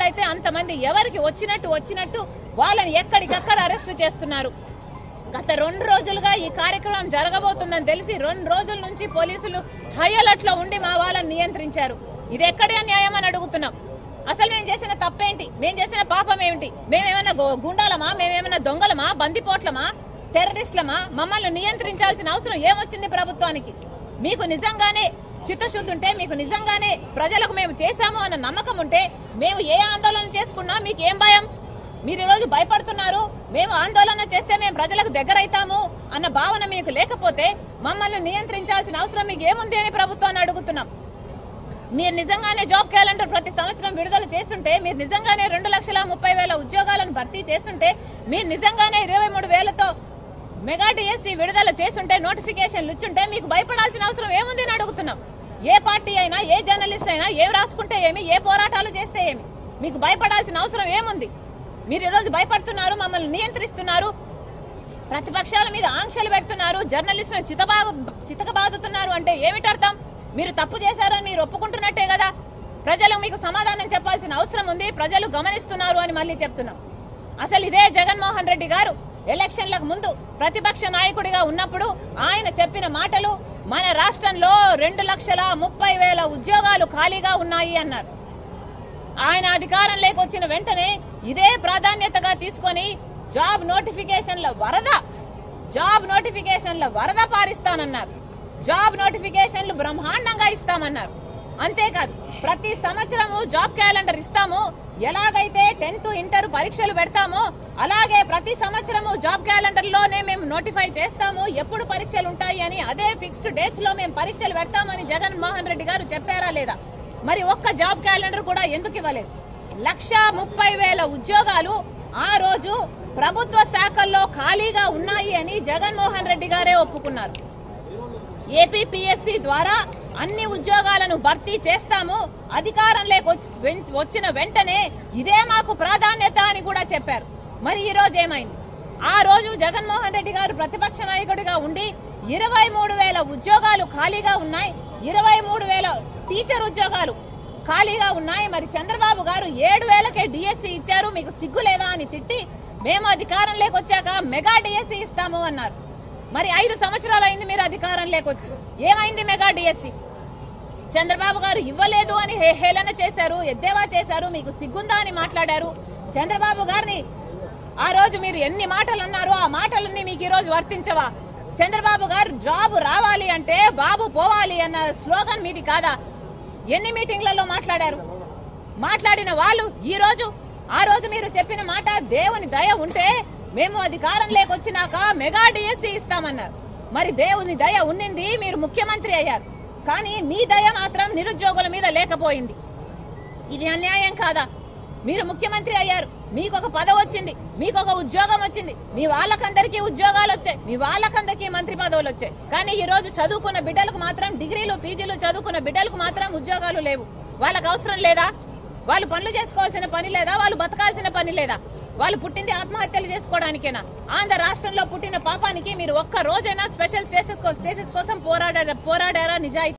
అయితే అంతమంది ఎవరికి వచ్చినట్టు వచ్చినట్టు వాళ్ళని ఎక్కడికక్కడ అరెస్టు చేస్తున్నారు గత రెండు రోజులుగా ఈ కార్యక్రమం జరగబోతుందని తెలిసి రెండు రోజుల నుంచి పోలీసులు హై అలర్ట్ లో ఉండి మా వాళ్ళని నియంత్రించారు ఇది ఎక్కడే న్యాయం అని అడుగుతున్నాం అసలు మేము చేసిన తప్పేంటి మేము చేసిన పాపం ఏమిటి మేమేమైనా గు- గుండాలమా మేమేమైనా దొంగలమా బందిపోట్లమా టెర్రరిస్టులమా మమ్మల్ని నియంత్రించాల్సిన అవసరం ఏమొచ్చింది ప్రభుత్వానికి మీకు నిజంగానే చిత్తశుద్ధి ఉంటే మీకు నిజంగానే ప్రజలకు మేము చేశాము అన్న నమ్మకం ఉంటే మేము ఏ ఆందోళన చేసుకున్నా మీకు ఏం భయం మీరు ఈ రోజు భయపడుతున్నారు మేము ఆందోళన చేస్తే మేము ప్రజలకు దగ్గర అవుతాము అన్న భావన మీకు లేకపోతే మమ్మల్ని నియంత్రించాల్సిన అవసరం మీకు ఏముంది అని ప్రభుత్వాన్ని అడుగుతున్నాం మీరు నిజంగానే జాబ్ క్యాలెండర్ ప్రతి సంవత్సరం విడుదల చేస్తుంటే మీరు నిజంగానే రెండు లక్షల ముప్పై వేల ఉద్యోగాలను భర్తీ చేస్తుంటే మీరు నిజంగానే ఇరవై మూడు వేలతో మెగా డిఎస్సి విడుదల చేస్తుంటే నోటిఫికేషన్లు ఇచ్చుంటే మీకు భయపడాల్సిన అవసరం ఏముంది అని అడుగుతున్నాం ఏ పార్టీ అయినా ఏ జర్నలిస్ట్ అయినా ఏం రాసుకుంటే ఏమి ఏ పోరాటాలు చేస్తే ఏమి మీకు భయపడాల్సిన అవసరం ఏముంది మీరు ఈరోజు భయపడుతున్నారు మమ్మల్ని నియంత్రిస్తున్నారు ప్రతిపక్షాల మీద ఆంక్షలు పెడుతున్నారు జర్నలిస్టులను చితబాగు చితకబాదుతున్నారు అంటే ఏమిటి అర్థం మీరు తప్పు చేశారని మీరు ఒప్పుకుంటున్నట్టే కదా ప్రజలు మీకు సమాధానం చెప్పాల్సిన అవసరం ఉంది ప్రజలు గమనిస్తున్నారు అని మళ్ళీ చెప్తున్నాం అసలు ఇదే జగన్మోహన్ రెడ్డి గారు ఎలక్షన్లకు ముందు ప్రతిపక్ష నాయకుడిగా ఉన్నప్పుడు ఆయన చెప్పిన మాటలు మన రాష్ట్రంలో రెండు లక్షల ముప్పై వేల ఉద్యోగాలు ఖాళీగా ఉన్నాయి అన్నారు ఆయన అధికారంలోకి వచ్చిన వెంటనే ఇదే ప్రాధాన్యతగా తీసుకొని జాబ్ నోటిఫికేషన్ల వరద జాబ్ నోటిఫికేషన్ల వరద పారిస్తానన్నారు జాబ్ నోటిఫికేషన్లు బ్రహ్మాండంగా ఇస్తామన్నారు అంతేకాదు ప్రతి సంవత్సరము జాబ్ క్యాలెండర్ ఇస్తాము ఎలాగైతే టెన్త్ ఇంటర్ పరీక్షలు పెడతామో అలాగే ప్రతి సంవత్సరము జాబ్ క్యాలెండర్ లోనే మేము నోటిఫై చేస్తాము ఎప్పుడు పరీక్షలు ఉంటాయి అని అదే ఫిక్స్డ్ డేట్స్ లో మేము పరీక్షలు పెడతామని జగన్ మోహన్ రెడ్డి గారు చెప్పారా లేదా మరి ఒక్క జాబ్ క్యాలెండర్ కూడా ఎందుకు ఇవ్వలేదు లక్ష ముప్పై వేల ఉద్యోగాలు ఆ రోజు ప్రభుత్వ శాఖల్లో ఖాళీగా ఉన్నాయి అని జగన్మోహన్ రెడ్డి గారే ఒప్పుకున్నారు ఏపీపీఎస్సీ ద్వారా అన్ని ఉద్యోగాలను భర్తీ చేస్తాము అధికారంలోకి వచ్చి- వెన్- వచ్చిన వెంటనే ఇదే మాకు ప్రాధాన్యత అని కూడా చెప్పారు మరి ఈ రోజు ఏమైంది ఆ రోజు జగన్మోహన్ రెడ్డి గారు ప్రతిపక్ష నాయకుడిగా ఉండి ఇరవై మూడు వేల ఉద్యోగాలు ఖాళీగా ఉన్నాయి ఇరవై మూడు వేల టీచర్ ఉద్యోగాలు ఖాళీగా ఉన్నాయి మరి చంద్రబాబు గారు ఏడు వేలకే డిఎస్సి ఇచ్చారు మీకు సిగ్గు లేదా అని తిట్టి మేము అధికారంలోకి వచ్చాక మెగా డిఎస్సి ఇస్తాము అన్నారు మరి ఐదు సంవత్సరాలు అయింది మీరు అధికారం లేకొచ్చి ఏమైంది మెగా డిఎస్సి చంద్రబాబు గారు ఇవ్వలేదు అని హే- హేళన చేశారు ఎద్దేవా చేశారు మీకు సిగ్గుందా అని మాట్లాడారు చంద్రబాబు గారిని ఆ రోజు మీరు ఎన్ని మాటలు అన్నారో ఆ మాటలన్నీ మీకు ఈ రోజు వర్తించవా చంద్రబాబు గారు జాబ్ రావాలి అంటే బాబు పోవాలి అన్న స్లోగన్ మీది కాదా ఎన్ని మీటింగ్లలో మాట్లాడారు మాట్లాడిన వాళ్ళు ఈ రోజు ఆ రోజు మీరు చెప్పిన మాట దేవుని దయ ఉంటే మేము అధికారం లేకొచ్చినాక మెగా డిఎస్సి ఇస్తామన్నారు మరి దేవుని దయ ఉన్నింది మీరు ముఖ్యమంత్రి అయ్యారు కానీ మీ దయ మాత్రం నిరుద్యోగుల మీద లేకపోయింది ఇది అన్యాయం కాదా మీరు ముఖ్యమంత్రి అయ్యారు మీకు ఒక పదవి వచ్చింది మీకు ఒక ఉద్యోగం వచ్చింది మీ వాళ్ళకందరికీ ఉద్యోగాలు వచ్చాయి మీ వాళ్ళకందరికీ మంత్రి పదవులు వచ్చాయి కానీ ఈ రోజు చదువుకున్న బిడ్డలకు మాత్రం డిగ్రీలు పీజీలు చదువుకున్న బిడ్డలకు మాత్రం ఉద్యోగాలు లేవు వాళ్ళకి అవసరం లేదా వాళ్ళు పనులు చేసుకోవాల్సిన పని లేదా వాళ్ళు బతకాల్సిన పని లేదా వాళ్ళు పుట్టింది ఆత్మహత్యలు చేసుకోవడానికేనా ఆంధ్ర రాష్ట్రంలో పుట్టిన పాపానికి మీరు ఒక్క రోజైనా స్పెషల్ స్టేటస్ స్టేటస్ కోసం పోరాడారా పోరాడారా నిజాయితీ